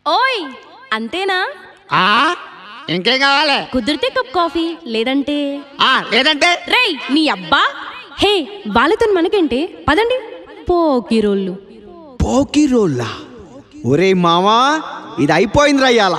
ఓయ్ అంతేనా ఆ ఇంకేం కావాలి కుదిరితే కప్ కాఫీ లేదంటే ఆ లేదంటే రేయ్ నీ అబ్బా హే వాళ్ళతో మనకేంటే పదండి పోకిరోళ్ళు పోకి రోల్లా ఒరే మామా ఇది అయిపోయింది రయ్యాల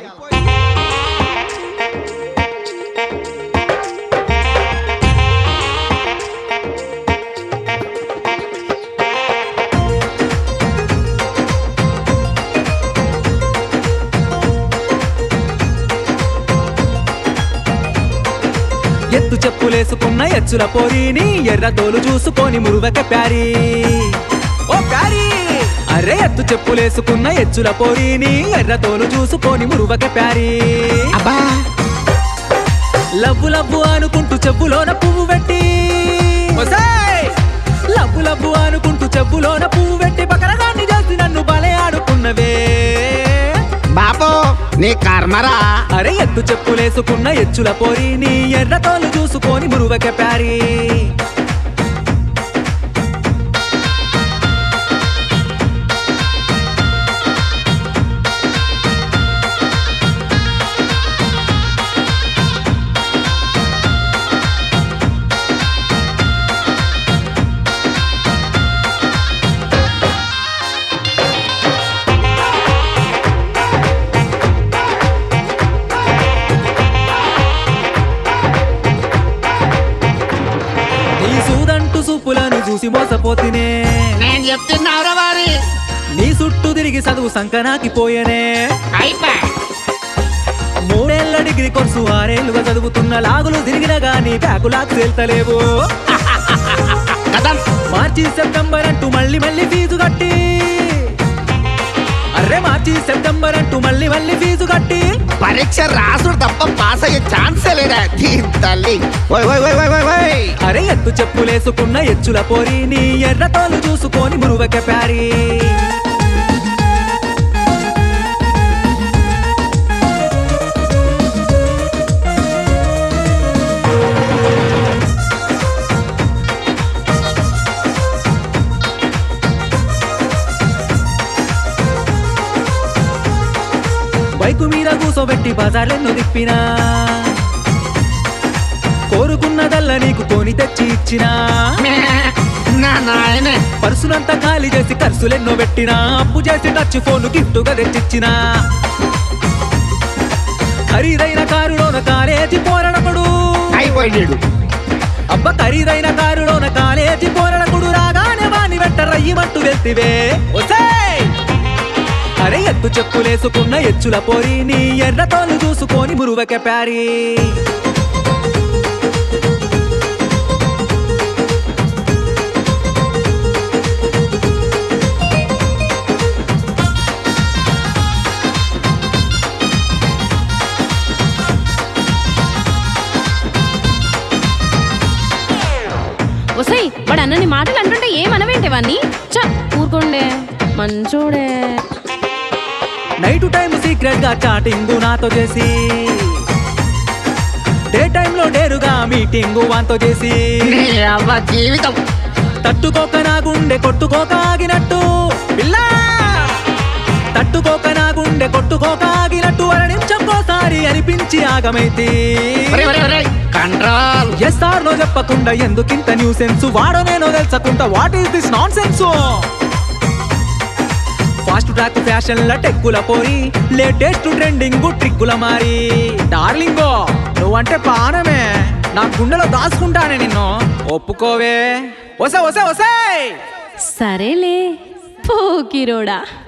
ఎత్తు చెప్పులేసుకున్న ఎచ్చుల పోరిని ఎర్ర తోలు చూసుకొని మురువక ప్యారీ ఓ ప్యారీ అరే ఎత్తు చెప్పులేసుకున్న ఎచ్చుల పోరిని ఎర్ర తోలు చూసుకొని మురువక ప్యారీ అబ్బా లవ్వు లవ్వు అనుకుంటూ చెప్పులోన పువ్వు పెట్టి ఒసేయ్! లవ్వు లవ్వు అనుకుంటూ చెప్పులోన పువ్వు పెట్టి బకరగాన్ని చేసి నన్ను బలే ఆడుకున్నవే బాపు నీ కర్మరా అరే ఎత్తు చెప్పులేసుకున్న ఎచ్చుల పోరిని ఎర్ర తోలు చూసుకొని మురువక ప్యారీ నీ సూదంటూ సూపులను చూసి మోసపోతినే నేను చెప్తున్నావురా వారి నీ చుట్టూ తిరిగి చదువు సంకనాకి పోయేనే అయిపోయి మూడేళ్ల డిగ్రీ కోర్సు ఆరేళ్లుగా చదువుతున్న లాగులు తిరిగిన గానీ ప్యాకులాకు తేల్తలేవు కదం మార్చి సెప్టెంబర్ అంటూ మళ్ళీ మళ్ళీ ఫీజు కట్టి అరే మార్చి సెప్టెంబర్ అంటూ మళ్ళీ మళ్ళీ ఫీజు కట్టి పరీక్ష రాసుడు తప్ప పాస్ అయ్యే ఛాన్సే లేదా దీని తల్లి ఓయ్ ఓయ్ ఓయ్ ఓయ్ ఓయ్ ఓయ్ అరే ఎత్తు చెప్పులేసుకున్న ఎచ్చుల పోరిని ఎర్ర తోలు చూసుకొని మురువక ప్యారీ బైకు మీద కూసోబెట్టి బజార్లెన్నో తిప్పినా కోరుకున్నదల్ల నీకు కొని తెచ్చి ఇచ్చినా నా నాయనే పర్సునంతా ఖాళీ చేసి ఖర్చులెన్నో పెట్టినా అప్పు చేసి టచ్ ఫోన్ గిఫ్ట్ గా తెచ్చిచ్చినా ఖరీదైన కారులోన కాలేజీ పోరడకుడు అయిపోయినాడు అబ్బ ఖరీదైన కారులోన కాలేజీ పోరడకుడు రాగానే వాణి వెంట రయ్యమంటూ వెళ్తివే ఒసేయ్! అరే ఎత్తు చెప్పులేసుకున్న ఎచ్చుల పోరిని ఎర్ర తోలు చూసుకొని మురువక ప్యారీ ఒసై వాడు అన్నని మాటలు అంటుంటే ఏమనవేంటే వాన్ని చ ఊరుకోండే మంచోడే నైట్ టైం సీక్రెట్ గా చాటింగ్ నాతో చేసి డే టైంలో డేరుగా మీటింగ్ వాంతో చేసి నీ అవ్వ జీవితం తట్టుకోక నా గుండె కొట్టుకోక ఆగినట్టు పిల్ల తట్టుకోక నా గుండె కొట్టుకోక ఆగినట్టు అర నిమిషంకోసారి అనిపించి ఆగమైతే ఒరేయ్, ఒరేయ్, ఒరేయ్, కంట్రోల్ ఎస్ ఆర్ నో చెప్పకుండా ఎందుకింత న్యూ సెన్స్ వాడో నేను తెలుసకుండా what is this nonsense fast track fashion ల టెక్కుల పోరి లేటెస్ట్ ట్రెండింగ్ ట్రిక్కుల మారి డార్లింగో నువ్వంటే పానమే నా గుండెలో దాచుకుంటానే నిన్ను ఒప్పుకోవే వసే వసే వసే సరేలే పోకిరోడా